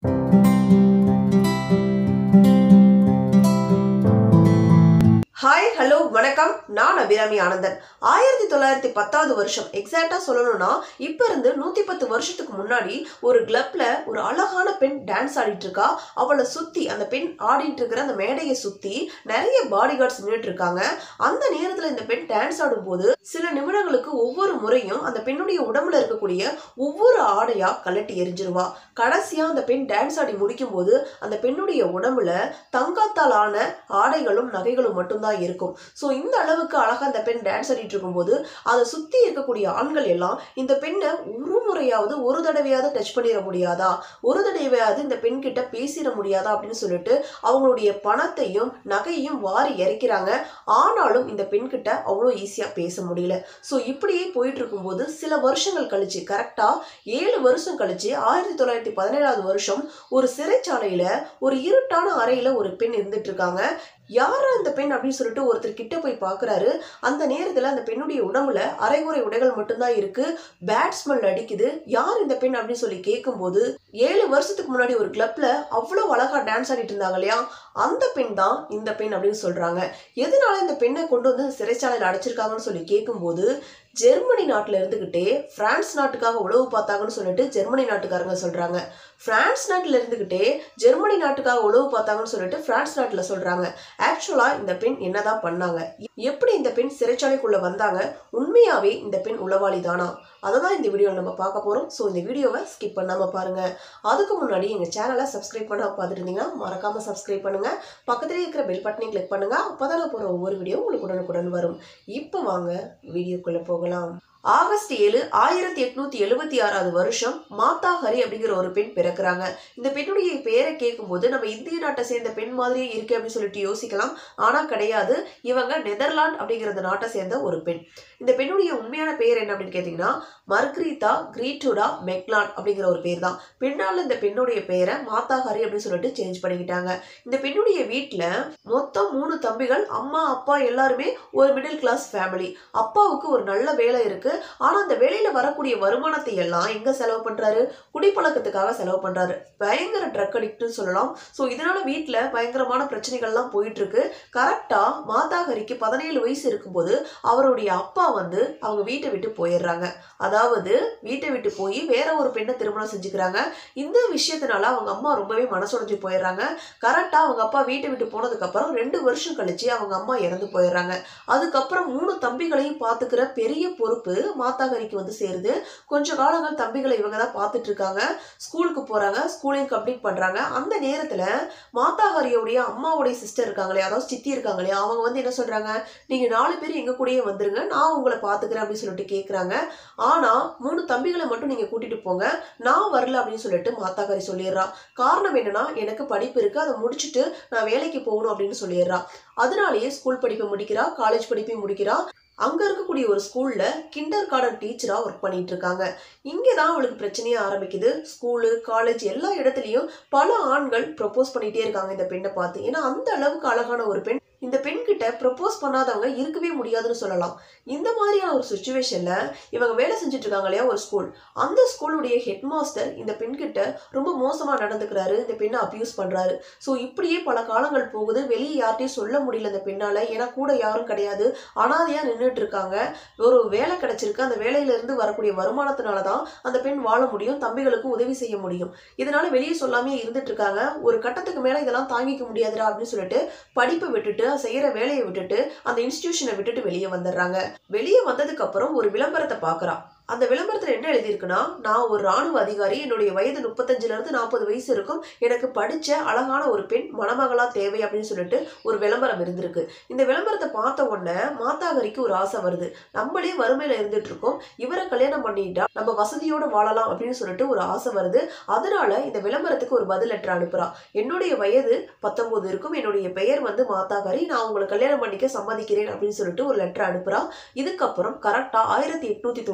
hi hello வணக்கம் நான் அபிராமி ஆனந்தன் ஆயிரத்தி தொள்ளாயிரத்தி பத்தாவது வருஷம் எக்ஸாக்டா சொல்லணும்னா இப்ப இருந்து நூத்தி பத்து வருஷத்துக்கு முன்னாடி ஒரு கிளப்ல ஒரு அழகான பெண் டான்ஸ் ஆடிட்டு இருக்கா அவளை சுத்தி அந்த பெண் ஆடிட்டு இருக்கிற அந்த மேடையை சுத்தி நிறைய பாடி கார்ட்ஸ் நின்றுட்டு இருக்காங்க அந்த நேரத்துல இந்த பெண் டான்ஸ் ஆடும்போது சில நிமிடங்களுக்கு ஒவ்வொரு முறையும் அந்த பெண்ணுடைய உடம்புல இருக்கக்கூடிய ஒவ்வொரு ஆடையா கலட்டி எரிஞ்சிருவா கடைசியா அந்த பெண் டான்ஸ் ஆடி முடிக்கும் போது அந்த பெண்ணுடைய உடம்புல தங்கத்தால் ஆன ஆடைகளும் நகைகளும் மட்டும்தான் இருக்கும் ஸோ இந்த அளவுக்கு அழகா அந்த பெண் டான்ஸ் ஆடிட்டு இருக்கும்போது அதை சுத்தி இருக்கக்கூடிய ஆண்கள் எல்லாம் இந்த பெண்ணை ஒரு முறையாவது ஒரு தடவையாவது டச் பண்ணிட முடியாதா ஒரு தடவையாவது இந்த பெண் கிட்ட பேசிட முடியாதா அப்படின்னு சொல்லிட்டு அவங்களுடைய பணத்தையும் நகையும் வாரி இறைக்கிறாங்க ஆனாலும் இந்த பெண் கிட்ட அவ்வளோ ஈஸியா பேச முடியல ஸோ இப்படியே போயிட்டு இருக்கும்போது சில வருஷங்கள் கழிச்சு கரெக்டா ஏழு வருஷம் கழிச்சு ஆயிரத்தி தொள்ளாயிரத்தி பதினேழாவது வருஷம் ஒரு சிறைச்சாலையில ஒரு இருட்டான அறையில ஒரு பெண் இருந்துட்டு இருக்காங்க யாரா அந்த பெண் அப்படின்னு சொல்லிட்டு ஒருத்தர் கிட்ட போய் பார்க்கறாரு அந்த நேரத்துல அந்த பெண்ணுடைய உடம்புல அரைகுறை உடைகள் மட்டும்தான் இருக்கு பேட் ஸ்மெல் அடிக்குது யார் இந்த பெண் அப்படின்னு சொல்லி கேட்கும்போது ஏழு வருஷத்துக்கு முன்னாடி ஒரு கிளப்ல அவ்வளவு அழகா டான்ஸ் ஆடிட்டு இருந்தாங்க இல்லையா அந்த பெண் தான் இந்த பெண் அப்படின்னு சொல்றாங்க எதனால இந்த பெண்ணை கொண்டு வந்து சிறைச்சாலையில் அடைச்சிருக்காங்கன்னு சொல்லி கேட்கும்போது ஜெர்மனி நாட்டில் இருந்துக்கிட்டே பிரான்ஸ் நாட்டுக்காக உழவு பார்த்தாங்கன்னு சொல்லிட்டு ஜெர்மனி நாட்டுக்காரங்க சொல்றாங்க பிரான்ஸ் நாட்டில் இருந்துக்கிட்டே ஜெர்மனி நாட்டுக்காக உழவு பார்த்தாங்கன்னு சொல்லிட்டு பிரான்ஸ் நாட்டில் சொல்றாங்க ஆக்சுவலா இந்த பெண் என்னதான் பண்ணாங்க எப்படி இந்த பெண் சிறைச்சாலைக்குள்ள வந்தாங்க உண்மையாவே இந்த பெண் உளவாளி தானா அதை தான் இந்த வீடியோவில் நம்ம பார்க்க போறோம் ஸோ இந்த வீடியோவை ஸ்கிப் பண்ணாம பாருங்க அதுக்கு முன்னாடி எங்க சேனலை சப்ஸ்கிரைப் பண்ணாம பார்த்துட்டு இருந்தீங்கன்னா மறக்காம சப்ஸ்கிரைப் பண்ணுங்க பக்கத்துலேயே இருக்கிற பெல் பட்டனை கிளிக் பண்ணுங்க அப்பதான் நான் போற ஒவ்வொரு வீடியோ உங்களுக்கு உடனுக்குடன் வரும் இப்போ வாங்க வீடியோக்குள்ள போகலாம் ஆகஸ்ட் ஏழு ஆயிரத்தி எட்நூத்தி எழுபத்தி ஆறாவது வருஷம் மாதா ஹரி அப்படிங்கிற ஒரு பெண் பிறக்கிறாங்க இந்த பெண்ணுடைய பெயரை கேட்கும்போது நம்ம இந்திய நாட்டை சேர்ந்த பெண் மாதிரியே இருக்கு அப்படின்னு சொல்லிட்டு யோசிக்கலாம் ஆனா கிடையாது இவங்க நெதர்லாந்து அப்படிங்கிற நாட்டை சேர்ந்த ஒரு பெண் இந்த பெண்ணுடைய உண்மையான பெயர் என்ன அப்படின்னு கேட்டீங்கன்னா மர்க்ரீதா கிரீட்டுடா மெக்லான் அப்படிங்கிற ஒரு பேர் தான் பின்னால் இந்த பெண்ணுடைய பெயரை மாதா ஹரி அப்படின்னு சொல்லிட்டு சேஞ்ச் பண்ணிக்கிட்டாங்க இந்த பெண்ணுடைய வீட்டில் மொத்தம் மூணு தம்பிகள் அம்மா அப்பா எல்லாருமே ஒரு மிடில் கிளாஸ் ஃபேமிலி அப்பாவுக்கு ஒரு நல்ல வேலை இருக்கு ஆனா அந்த வேலையில வரக்கூடிய வருமானத்தை எல்லாம் எங்க செலவு பண்றாரு குடிப்பழக்கத்துக்காக செலவு பண்றாரு பயங்கர ட்ரக் அடிக்ட்னு சொல்லலாம் ஸோ இதனால வீட்டில் பயங்கரமான பிரச்சனைகள்லாம் போயிட்டு இருக்கு கரெக்டா மாதாகரிக்கு பதினேழு வயசு இருக்கும்போது அவருடைய அப்பா வந்து அவங்க வீட்டை விட்டு போயிடுறாங்க அதாவது வீட்டை விட்டு போய் வேற ஒரு பெண்ணை திருமணம் செஞ்சுக்கிறாங்க இந்த விஷயத்தினால அவங்க அம்மா ரொம்பவே மனசுடைஞ்சு போயிடுறாங்க கரெக்டா அவங்க அப்பா வீட்டை விட்டு போனதுக்கு அப்புறம் ரெண்டு வருஷம் கழிச்சு அவங்க அம்மா இறந்து போயிடுறாங்க அதுக்கப்புறம் மூணு தம்பிகளையும் பார்த்துக்கிற பெரிய பொறுப்பு மாதாகரிக்கு வந்து சேருது கொஞ்ச காலங்கள் தம்பிகளை இவங்க தான் பார்த்துட்டு இருக்காங்க ஸ்கூலுக்கு போறாங்க ஸ்கூலையும் கம்ப்ளீட் பண்றாங்க அந்த நேரத்துல மாதாகரியோடைய அம்மாவுடைய சிஸ்டர் இருக்காங்களே அதாவது சித்தி இருக்காங்களே அவங்க வந்து என்ன சொல்றாங்க நீங்க நாலு பேர் எங்க கூடயே வந்துருங்க நான் உங்களை பாத்துக்கிறேன் அப்படின்னு சொல்லிட்டு கேக்குறாங்க ஆனா மூணு தம்பிகளை மட்டும் நீங்க கூட்டிட்டு போங்க நான் வரல அப்படின்னு சொல்லிட்டு மாதாகரி சொல்லிடுறா காரணம் என்னன்னா எனக்கு படிப்பு இருக்கு அதை முடிச்சுட்டு நான் வேலைக்கு போகணும் அப்படின்னு சொல்லிடுறா அதனாலேயே ஸ்கூல் படிப்பை முடிக்கிறா காலேஜ் படிப்பையும் முடிக்கிறா அங்க இருக்கக்கூடிய ஒரு ஸ்கூல்ல கிண்டர் கார்டன் டீச்சரா ஒர்க் பண்ணிட்டு இருக்காங்க இங்கே தான் அவளுக்கு பிரச்சனையே ஆரம்பிக்குது ஸ்கூலு காலேஜ் எல்லா இடத்துலையும் பல ஆண்கள் ப்ரொப்போஸ் பண்ணிட்டே இருக்காங்க இந்த பெண்ணை பார்த்து ஏன்னா அந்த அளவுக்கு அழகான ஒரு பெண் இந்த பெண் கிட்ட ப்ரப்போஸ் பண்ணாதவங்க இருக்கவே முடியாதுன்னு சொல்லலாம் இந்த மாதிரியான ஒரு சுச்சுவேஷன்ல இவங்க வேலை செஞ்சுட்டு இருக்காங்க இல்லையா ஒரு ஸ்கூல் அந்த ஸ்கூலுடைய ஹெட் மாஸ்டர் இந்த பெண் கிட்ட ரொம்ப மோசமா நடந்துக்கிறாரு இந்த பெண்ணை அபியூஸ் பண்றாரு ஸோ இப்படியே பல காலங்கள் போகுது வெளியே யார்ட்டையும் சொல்ல முடியல இந்த பெண்ணால ஏன்னா கூட யாரும் கிடையாது அனாதையா நின்றுட்டு இருக்காங்க ஒரு வேலை கிடைச்சிருக்கு அந்த வேலையில இருந்து வரக்கூடிய வருமானத்தினால தான் அந்த பெண் வாழ முடியும் தம்பிகளுக்கு உதவி செய்ய முடியும் இதனால வெளியே சொல்லாமே இருந்துட்டு இருக்காங்க ஒரு கட்டத்துக்கு மேல இதெல்லாம் தாங்கிக்க முடியாதுடா அப்படின்னு சொல்லிட்டு படிப்பை விட்டுட்டு செய்யற வேலையை விட்டுட்டு அந்த இன்ஸ்டிடியூஷனை விட்டுட்டு வெளியே வந்துடுறாங்க வெளியே வந்ததுக்கு அப்புறம் ஒரு விளம்பரத்தை பார்க்கறா அந்த விளம்பரத்தில் என்ன எழுதியிருக்குன்னா நான் ஒரு ராணுவ அதிகாரி என்னுடைய வயது முப்பத்தஞ்சுல இருந்து நாற்பது வயசு இருக்கும் எனக்கு படிச்ச அழகான ஒரு பெண் மணமகளா தேவை அப்படின்னு சொல்லிட்டு ஒரு விளம்பரம் இருந்திருக்கு இந்த விளம்பரத்தை பார்த்த உடனே மாத்தாகரிக்கு ஒரு ஆசை வருது நம்மளே வறுமையில இருந்துட்டு இருக்கோம் இவரை கல்யாணம் பண்ணிட்டா நம்ம வசதியோட வாழலாம் அப்படின்னு சொல்லிட்டு ஒரு ஆசை வருது அதனால இந்த விளம்பரத்துக்கு ஒரு பதில் லெட்டர் அனுப்புறா என்னுடைய வயது பத்தொன்பது இருக்கும் என்னுடைய பெயர் வந்து மாதாகரி நான் உங்களை கல்யாணம் பண்ணிக்க சம்மதிக்கிறேன் அப்படின்னு சொல்லிட்டு ஒரு லெட்டர் அனுப்புறா இதுக்கப்புறம் கரெக்டா ஆயிரத்தி எட்நூத்தி தொண்ணூத்தஞ்சாவது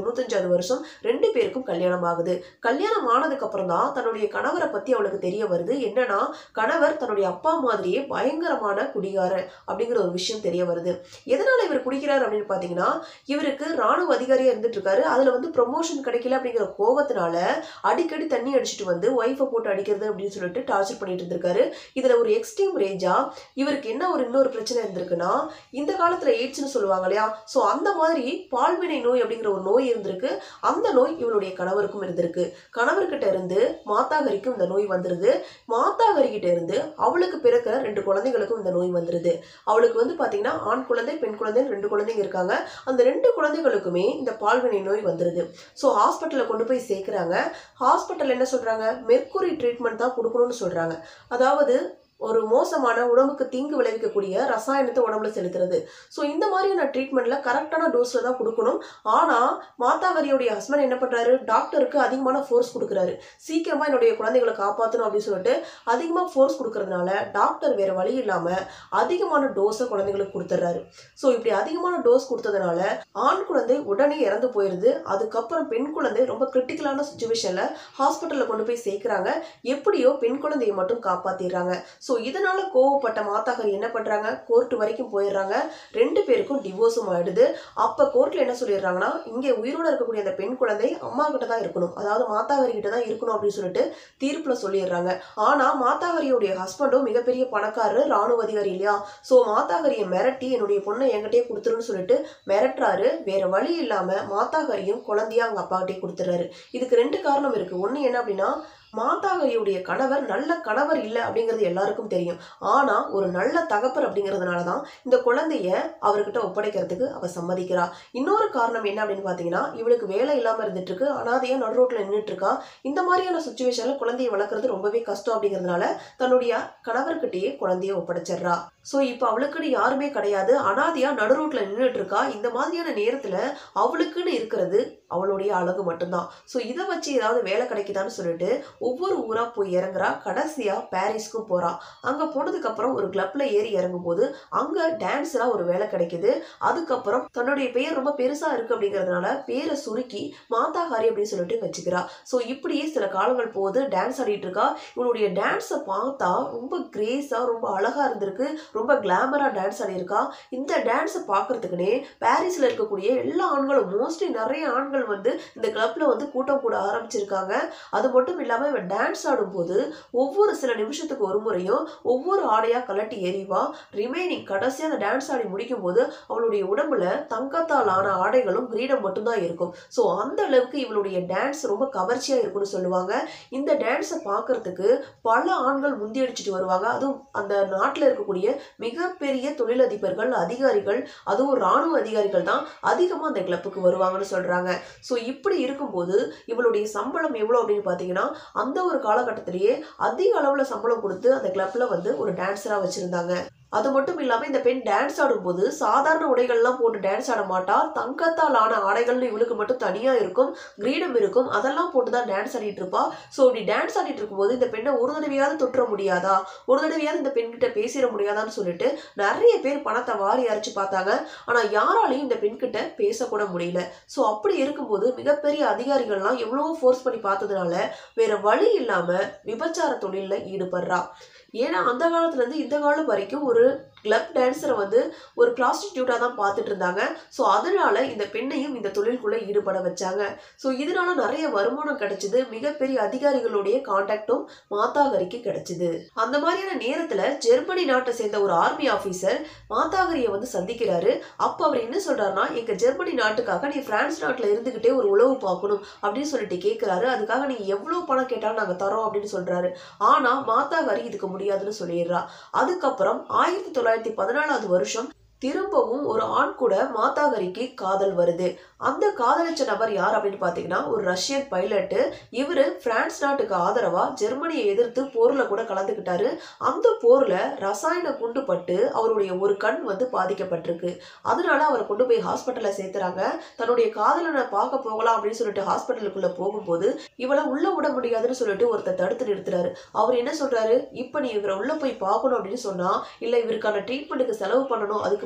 பதினேழாவது வருஷம் ரெண்டு பேருக்கும் கல்யாணம் ஆகுது கல்யாணம் ஆனதுக்கு அப்புறம் தான் தன்னுடைய கணவரை பத்தி அவளுக்கு தெரிய வருது என்னன்னா கணவர் தன்னுடைய அப்பா மாதிரியே பயங்கரமான குடிகாரர் அப்படிங்கிற ஒரு விஷயம் தெரிய வருது எதனால இவர் குடிக்கிறார் அப்படின்னு பாத்தீங்கன்னா இவருக்கு ராணுவ அதிகாரியா இருந்துட்டு இருக்காரு அதுல வந்து ப்ரொமோஷன் கிடைக்கல அப்படிங்கிற கோவத்தினால அடிக்கடி தண்ணி அடிச்சுட்டு வந்து ஒய்ஃபை போட்டு அடிக்கிறது அப்படின்னு சொல்லிட்டு டார்ச்சர் பண்ணிட்டு இருந்திருக்காரு இதுல ஒரு எக்ஸ்ட்ரீம் ரேஞ்சா இவருக்கு என்ன ஒரு இன்னொரு பிரச்சனை இருந்திருக்குன்னா இந்த காலத்துல எய்ட்ஸ்னு சொல்லுவாங்க இல்லையா ஸோ அந்த மாதிரி பால்வினை நோய் அப்படிங்கிற ஒரு நோய் இருந்திருக்கு அந்த நோய் இவளுடைய கணவருக்கும் இருந்திருக்கு கணவர்கிட்ட இருந்து மாத்தாகரிக்கும் இந்த நோய் வந்துருது மாத்தாகரி கிட்ட இருந்து அவளுக்கு பிறக்கிற ரெண்டு குழந்தைகளுக்கும் இந்த நோய் வந்துருது அவளுக்கு வந்து பாத்தீங்கன்னா ஆண் குழந்தை பெண் குழந்தை ரெண்டு குழந்தைங்க இருக்காங்க அந்த ரெண்டு குழந்தைகளுக்குமே இந்த பால்வினை நோய் வந்துருது ஸோ ஹாஸ்பிட்டலில் கொண்டு போய் சேர்க்குறாங்க ஹாஸ்பிட்டல் என்ன சொல்றாங்க மெர்க்குரி ட்ரீட்மெண்ட் தான் கொடுக்கணும்னு சொல்றாங்க அதாவது ஒரு மோசமான உடம்புக்கு தீங்கு விளைவிக்கக்கூடிய ரசாயனத்தை உடம்புல செலுத்துறது ஸோ இந்த மாதிரியான ட்ரீட்மெண்ட்ல கரெக்டான டோஸ்ல தான் கொடுக்கணும் ஆனா மாதாவரியோடைய ஹஸ்பண்ட் என்ன பண்றாரு டாக்டருக்கு அதிகமான ஃபோர்ஸ் கொடுக்குறாரு சீக்கிரமா என்னுடைய குழந்தைகளை காப்பாற்றணும் அப்படின்னு சொல்லிட்டு அதிகமா ஃபோர்ஸ் கொடுக்கறதுனால டாக்டர் வேற வழி இல்லாம அதிகமான டோஸை குழந்தைங்களுக்கு கொடுத்துட்றாரு ஸோ இப்படி அதிகமான டோஸ் கொடுத்ததுனால ஆண் குழந்தை உடனே இறந்து போயிருது அதுக்கப்புறம் பெண் குழந்தை ரொம்ப கிரிட்டிக்கலான சுச்சுவேஷன்ல ஹாஸ்பிட்டல்ல கொண்டு போய் சேர்க்குறாங்க எப்படியோ பெண் குழந்தையை மட்டும் காப்பாத்திடுறாங்க ஸோ இதனால கோவப்பட்ட மாதாகரி என்ன பண்றாங்க கோர்ட் வரைக்கும் போயிடுறாங்க ரெண்டு பேருக்கும் டிவோர்ஸும் ஆயிடுது அப்ப கோர்ட்ல என்ன சொல்லிடுறாங்கன்னா இங்கே உயிரோட இருக்கக்கூடிய அந்த பெண் குழந்தை அம்மா கிட்ட தான் இருக்கணும் அதாவது மாதாகரி கிட்ட தான் இருக்கணும் அப்படின்னு சொல்லிட்டு தீர்ப்புல சொல்லிடுறாங்க ஆனா மாதாகரியுடைய ஹஸ்பண்டும் மிகப்பெரிய பணக்காரர் ராணுவ அதிகாரி இல்லையா ஸோ மாதாகரியை மிரட்டி என்னுடைய பொண்ணை என்கிட்டயே கொடுத்துருன்னு சொல்லிட்டு மிரட்டுறாரு வேற வழி இல்லாம மாதாகரியும் குழந்தைய அவங்க அப்பா கிட்டே கொடுத்துறாரு இதுக்கு ரெண்டு காரணம் இருக்கு ஒண்ணு என்ன அப்படின்னா மாதாகரியுடைய கணவர் நல்ல கணவர் இல்லை அப்படிங்கிறது எல்லாருக்கும் தெரியும் ஆனா ஒரு நல்ல தகப்பர் அப்படிங்கிறதுனால தான் இந்த குழந்தைய அவர்கிட்ட ஒப்படைக்கிறதுக்கு அவ சம்மதிக்கிறா இன்னொரு காரணம் என்ன அப்படின்னு பாத்தீங்கன்னா இவளுக்கு வேலை இல்லாம இருந்துட்டு இருக்கு அனாதையா நடு ரோட்ல நின்றுட்டு இருக்கா இந்த மாதிரியான சுச்சுவேஷன்ல குழந்தையை வளர்க்குறது ரொம்பவே கஷ்டம் அப்படிங்கிறதுனால தன்னுடைய கணவர்கிட்டயே குழந்தைய ஒப்படைச்சிடுறா ஸோ இப்போ அவளுக்குன்னு யாருமே கிடையாது அனாதையா நடு ரோட்ல நின்றுட்டு இருக்கா இந்த மாதிரியான நேரத்துல அவளுக்குன்னு இருக்கிறது அவளுடைய அழகு மட்டும்தான் ஸோ இதை வச்சு ஏதாவது வேலை கிடைக்குதான்னு சொல்லிட்டு ஒவ்வொரு ஊரா போய் இறங்குறா கடைசியா பாரிஸ்க்கும் போறா அங்க போனதுக்கு அப்புறம் ஒரு கிளப்ல ஏறி இறங்கும் போது அங்க டான்ஸரா ஒரு வேலை கிடைக்குது அதுக்கப்புறம் தன்னுடைய பெயர் ரொம்ப பெருசா இருக்கு அப்படிங்கறதுனால பேரை சுருக்கி மாதாகாரி அப்படின்னு சொல்லிட்டு வச்சுக்கிறா ஸோ இப்படியே சில காலங்கள் போகுது டான்ஸ் ஆடிட்டு இருக்கா இவளுடைய டான்ஸை பார்த்தா ரொம்ப கிரேஸா ரொம்ப அழகா இருந்திருக்கு ரொம்ப கிளாமரா டான்ஸ் ஆடியிருக்கா இந்த டான்ஸை பார்க்கறதுக்குனே பாரிஸ்ல இருக்கக்கூடிய எல்லா ஆண்களும் மோஸ்ட்லி நிறைய ஆண்கள் வந்து இந்த கிளப்ல வந்து கூட்டம் கூட ஆரம்பிச்சிருக்காங்க அது மட்டும் இல்லாம இவன் டான்ஸ் ஆடும்போது ஒவ்வொரு சில நிமிஷத்துக்கு ஒரு முறையும் ஒவ்வொரு ஆடையா கலட்டி எறிவா ரிமைனிங் கடைசியா அந்த டான்ஸ் ஆடி முடிக்கும் போது அவளுடைய உடம்புல தங்கத்தால் ஆன ஆடைகளும் கிரீடம் மட்டும்தான் இருக்கும் ஸோ அந்த அளவுக்கு இவளுடைய டான்ஸ் ரொம்ப கவர்ச்சியா இருக்கும்னு சொல்லுவாங்க இந்த டான்ஸை பார்க்கறதுக்கு பல ஆண்கள் முந்தியடிச்சிட்டு வருவாங்க அதுவும் அந்த நாட்டில் இருக்கக்கூடிய மிகப்பெரிய தொழிலதிபர்கள் அதிகாரிகள் அதுவும் ராணுவ அதிகாரிகள் தான் அதிகமாக அந்த கிளப்புக்கு வருவாங்கன்னு சொல்றாங்க ஸோ இப்படி இருக்கும்போது இவளுடைய சம்பளம் எவ்வளோ அப்படின்னு பார்த்தீங்கன்னா அந்த ஒரு காலகட்டத்திலேயே அதிக அளவில் சம்பளம் கொடுத்து அந்த கிளப்ல வந்து ஒரு டான்ஸராக வச்சிருந்தாங்க அது மட்டும் இல்லாம இந்த பெண் டான்ஸ் ஆடும்போது சாதாரண உடைகள்லாம் போட்டு டான்ஸ் ஆட மாட்டா தங்கத்தால் ஆன ஆடைகள்னு இவளுக்கு மட்டும் தனியா இருக்கும் கிரீடம் இருக்கும் அதெல்லாம் போட்டு தான் டான்ஸ் ஆடிட்டு இருப்பா ஸோ இப்படி டான்ஸ் ஆடிட்டு இருக்கும்போது இந்த பெண்ணை ஒரு தடவையாவது தொட்டுற முடியாதா ஒரு தடவையாவது இந்த பெண்கிட்ட பேசிட முடியாதான்னு சொல்லிட்டு நிறைய பேர் பணத்தை வாரி அரைச்சு பார்த்தாங்க ஆனா யாராலையும் இந்த பெண்கிட்ட பேசக்கூட முடியல ஸோ அப்படி இருக்கும்போது மிகப்பெரிய அதிகாரிகள்லாம் எவ்வளவோ ஃபோர்ஸ் பண்ணி பார்த்ததுனால வேற வழி இல்லாம விபச்சார தொழில்ல ஈடுபடுறா ஏன்னா அந்த காலத்துல இருந்து இந்த காலம் வரைக்கும் ஒரு கிளப் டான்ஸரை வந்து ஒரு ப்ராஸ்டிடியூட்டாக தான் பார்த்துட்டு இருந்தாங்க ஸோ அதனால இந்த பெண்ணையும் இந்த தொழிலுக்குள்ள ஈடுபட வச்சாங்க ஸோ இதனால நிறைய வருமானம் கிடைச்சது மிகப்பெரிய அதிகாரிகளுடைய கான்டாக்டும் மாதாகரிக்கு கிடைச்சது அந்த மாதிரியான நேரத்துல ஜெர்மனி நாட்டை சேர்ந்த ஒரு ஆர்மி ஆஃபீஸர் மாதாகரியை வந்து சந்திக்கிறாரு அப்போ அவர் என்ன சொல்றாருன்னா எங்க ஜெர்மனி நாட்டுக்காக நீ பிரான்ஸ் நாட்டில் இருந்துகிட்டே ஒரு உளவு பார்க்கணும் அப்படின்னு சொல்லிட்டு கேட்கிறாரு அதுக்காக நீ எவ்வளவு பணம் கேட்டாலும் நாங்க தரோம் அப்படின்னு சொல்றாரு ஆனா மாதாகரி இதுக்கு முடியாதுன்னு சொல்லிடுறா அதுக்கப்புறம் ஆயிரத்தி தொள்ளாயிரத்தி பதினாலாவது வருஷம் திரும்பவும் ஒரு ஆண் கூட மாதாகரிக்கு காதல் வருது அந்த காதலிச்ச நபர் யார் அப்படின்னு பார்த்தீங்கன்னா ஒரு ரஷ்யன் பைலட்டு இவர் பிரான்ஸ் நாட்டுக்கு ஆதரவா ஜெர்மனியை எதிர்த்து போர்ல கூட கலந்துக்கிட்டாரு அந்த போர்ல ரசாயன குண்டு பட்டு அவருடைய ஒரு கண் வந்து பாதிக்கப்பட்டிருக்கு அதனால அவரை கொண்டு போய் ஹாஸ்பிட்டல்ல சேர்த்துறாங்க தன்னுடைய காதலனை பார்க்க போகலாம் அப்படின்னு சொல்லிட்டு ஹாஸ்பிட்டலுக்குள்ள போகும்போது இவளை உள்ள விட முடியாதுன்னு சொல்லிட்டு ஒருத்தர் தடுத்து நிறுத்துறாரு அவர் என்ன சொல்றாரு இப்ப நீ இவரை உள்ள போய் பார்க்கணும் அப்படின்னு சொன்னா இல்ல இவருக்கான ட்ரீட்மெண்ட்டுக்கு செலவு பண்ணணும் அதுக்கு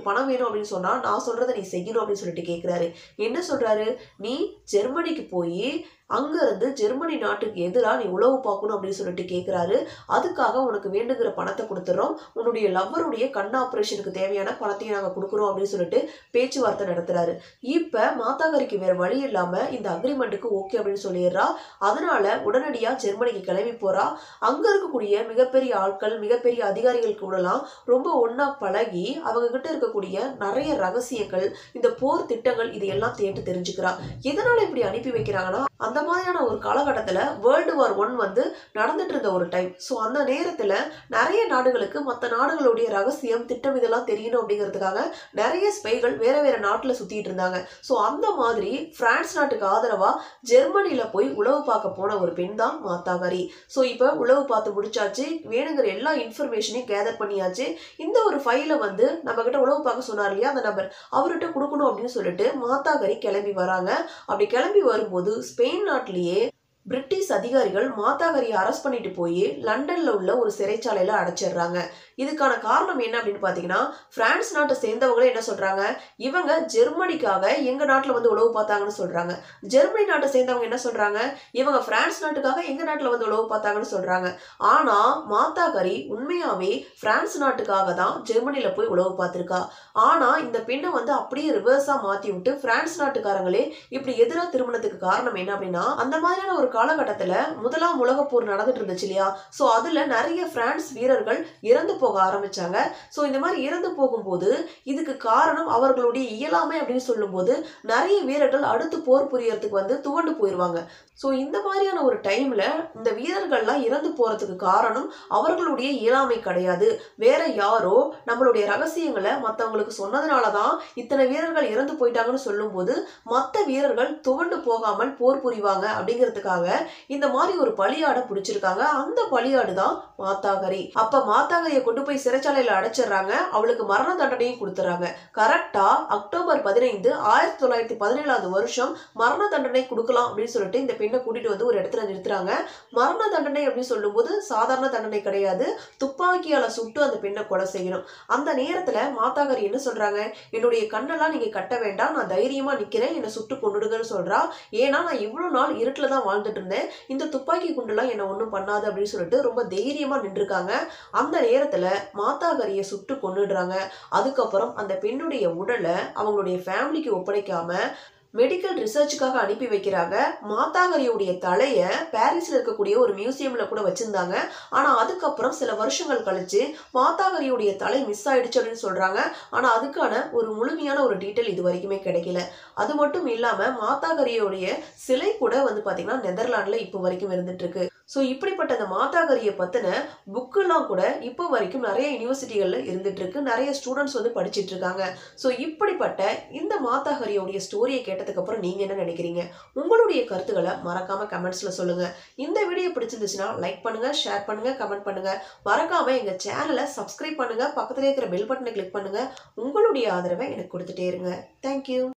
உனக்கு பணம் வேணும் அப்படின்னு சொன்னா நான் சொல்றதை நீ செய்யணும் அப்படின்னு சொல்லிட்டு கேட்குறாரு என்ன சொல்றாரு நீ ஜெர்மனிக்கு போய் அங்கேருந்து ஜெர்மனி நாட்டுக்கு எதிராக நீ உளவு பார்க்கணும் அப்படின்னு சொல்லிட்டு கேட்குறாரு அதுக்காக உனக்கு வேண்டுகிற பணத்தை கொடுத்துட்றோம் உன்னுடைய லவ்வருடைய கண் ஆப்ரேஷனுக்கு தேவையான பணத்தையும் நாங்கள் கொடுக்குறோம் அப்படின்னு சொல்லிட்டு பேச்சுவார்த்தை நடத்துறாரு இப்போ மாத்தாகரிக்கு வேற வழி இல்லாமல் இந்த அக்ரிமெண்ட்டுக்கு ஓகே அப்படின்னு சொல்லிடுறா அதனால உடனடியாக ஜெர்மனிக்கு கிளம்பி போறா அங்கே இருக்கக்கூடிய மிகப்பெரிய ஆட்கள் மிகப்பெரிய அதிகாரிகள் கூடலாம் ரொம்ப ஒன்றா பழகி அவங்க கிட்ட இருக்கக்கூடிய நிறைய ரகசியங்கள் இந்த போர் திட்டங்கள் இது எல்லாம் தேட்டு தெரிஞ்சுக்கிறா எதனால இப்படி அனுப்பி வைக்கிறாங்கன்னா அந்த மாதிரியான ஒரு காலகட்டத்தில் வேர்ல்டு வார் ஒன் வந்து நடந்துட்டு இருந்த ஒரு டைம் ஸோ அந்த நேரத்தில் நிறைய நாடுகளுக்கு மற்ற நாடுகளுடைய ரகசியம் திட்டம் இதெல்லாம் தெரியணும் அப்படிங்கிறதுக்காக நிறைய ஸ்பைகள் வேற வேற நாட்டில் சுற்றிட்டு இருந்தாங்க ஸோ அந்த மாதிரி பிரான்ஸ் நாட்டுக்கு ஆதரவாக ஜெர்மனியில் போய் உளவு பார்க்க போன ஒரு பெண் தான் மாத்தாகரி ஸோ இப்போ உளவு பார்த்து முடிச்சாச்சு வேணுங்கிற எல்லா இன்ஃபர்மேஷனையும் கேதர் பண்ணியாச்சு இந்த ஒரு ஃபைலை வந்து நம்ம கிட்ட உளவு பார்க்க சொன்னார் இல்லையா அந்த நபர் அவர்கிட்ட கொடுக்கணும் அப்படின்னு சொல்லிட்டு மாத்தாகரி கிளம்பி வராங்க அப்படி கிளம்பி வரும்போது ஸ்பெயின் நாட்டிலேயே பிரிட்டிஷ் அதிகாரிகள் மாத்தாகரியை அரெஸ்ட் பண்ணிட்டு போய் லண்டன்ல உள்ள ஒரு சிறைச்சாலையில அடைச்சிடுறாங்க இதுக்கான காரணம் என்ன அப்படின்னு பார்த்தீங்கன்னா பிரான்ஸ் நாட்டை சேர்ந்தவங்களே என்ன சொல்றாங்க இவங்க ஜெர்மனிக்காக எங்க நாட்டில் வந்து உளவு பார்த்தாங்கன்னு சொல்றாங்க ஜெர்மனி நாட்டை சேர்ந்தவங்க என்ன சொல்றாங்க இவங்க பிரான்ஸ் நாட்டுக்காக எங்க நாட்டில் வந்து உளவு பார்த்தாங்கன்னு சொல்றாங்க ஆனா மாத்தாகரி உண்மையாவே பிரான்ஸ் நாட்டுக்காக தான் ஜெர்மனியில போய் உளவு பார்த்திருக்கா ஆனா இந்த பெண்ணை வந்து அப்படியே ரிவர்ஸா மாத்தி விட்டு பிரான்ஸ் நாட்டுக்காரங்களே இப்படி எதிராக திருமணத்துக்கு காரணம் என்ன அப்படின்னா அந்த மாதிரியான ஒரு காலகட்டத்துல முதலாம் உலகப் போர் நடந்துட்டு இருந்துச்சு இல்லையா ஸோ அதுல நிறைய பிரான்ஸ் வீரர்கள் இறந்து போக ஆரம்பிச்சாங்க ஸோ இந்த மாதிரி இறந்து போகும்போது இதுக்கு காரணம் அவர்களுடைய இயலாமை அப்படின்னு சொல்லும்போது நிறைய வீரர்கள் அடுத்து போர் புரியறதுக்கு வந்து துவண்டு போயிடுவாங்க ஸோ இந்த மாதிரியான ஒரு டைம்ல இந்த வீரர்கள்லாம் இறந்து போறதுக்கு காரணம் அவர்களுடைய இயலாமை கிடையாது வேற யாரோ நம்மளுடைய ரகசியங்களை மற்றவங்களுக்கு சொன்னதுனால தான் இத்தனை வீரர்கள் இறந்து போயிட்டாங்கன்னு சொல்லும்போது மற்ற வீரர்கள் துவண்டு போகாமல் போர் புரிவாங்க அப்படிங்கிறதுக்காக இந்த மாதிரி ஒரு பலியாடை பிடிச்சிருக்காங்க அந்த பலியாடு தான் மாத்தாகரி அப்ப மாத்தாகரியை கொண்டு போய் சிறைச்சாலையில அடைச்சிடுறாங்க அவளுக்கு மரண தண்டனையும் கொடுத்துறாங்க கரெக்டா அக்டோபர் பதினைந்து ஆயிரத்தி தொள்ளாயிரத்தி பதினேழாவது வருஷம் மரண தண்டனை கொடுக்கலாம் அப்படின்னு சொல்லிட்டு இந்த பெண்ணை கூட்டிட்டு வந்து ஒரு இடத்துல நிறுத்துறாங்க மரண தண்டனை அப்படின்னு சொல்லும்போது சாதாரண தண்டனை கிடையாது துப்பாக்கியால சுட்டு அந்த பெண்ணை கொலை செய்யணும் அந்த நேரத்துல மாத்தாகரி என்ன சொல்றாங்க என்னுடைய கண்ணெல்லாம் நீங்க கட்ட வேண்டாம் நான் தைரியமா நிக்கிறேன் என்னை சுட்டு கொண்டுடுங்கன்னு சொல்றா ஏன்னா நான் இவ்வளவு நாள் இருட்டில் தான் வாழ்ந்துட்டு இருந்தேன் இந்த துப்பாக்கி குண்டுலாம் என்னை ஒன்றும் பண்ணாது அப்படின்னு சொல்லிட்டு ரொம்ப தைரியமா நின்றுருக்காங்க அந்த நேரத்துல மாத்தாகரியை சுட்டு கொன்னுடுறாங்க அதுக்கப்புறம் அந்த பெண்ணுடைய உடலை அவங்களுடைய ஃபேமிலிக்கு ஒப்படைக்காம மெடிக்கல் ரிசர்ச்சுக்காக அனுப்பி வைக்கிறாங்க மாத்தாகரியுடைய தலையை பாரிஸில் இருக்கக்கூடிய ஒரு மியூசியமில் கூட வச்சுருந்தாங்க ஆனால் அதுக்கப்புறம் சில வருஷங்கள் கழிச்சு மாத்தாகரியுடைய தலை மிஸ் ஆயிடுச்சு அப்படின்னு சொல்கிறாங்க ஆனால் அதுக்கான ஒரு முழுமையான ஒரு டீட்டெயில் இது வரைக்குமே கிடைக்கல அது மட்டும் இல்லாமல் மாத்தாகரியுடைய சிலை கூட வந்து பார்த்திங்கன்னா நெதர்லாண்டில் இப்போ வரைக்கும் இருந்துட்டு இருக்கு ஸோ இப்படிப்பட்ட அந்த மாதாகரியை பற்றின புக்கெல்லாம் கூட இப்போ வரைக்கும் நிறைய யூனிவர்சிட்டிகளில் இருந்துட்டு இருக்கு நிறைய ஸ்டூடெண்ட்ஸ் வந்து படிச்சிட்டு இருக்காங்க ஸோ இப்படிப்பட்ட இந்த மாதாகரியோடைய ஸ்டோரியை கேட்டதுக்கப்புறம் நீங்கள் என்ன நினைக்கிறீங்க உங்களுடைய கருத்துக்களை மறக்காம கமெண்ட்ஸில் சொல்லுங்க இந்த வீடியோ பிடிச்சிருந்துச்சுன்னா லைக் பண்ணுங்க ஷேர் பண்ணுங்க கமெண்ட் பண்ணுங்க மறக்காம எங்க சேனலை சப்ஸ்கிரைப் பண்ணுங்க பக்கத்துல இருக்கிற பெல் பட்டனை கிளிக் பண்ணுங்க உங்களுடைய ஆதரவை எனக்கு கொடுத்துட்டே இருங்க தேங்க்யூ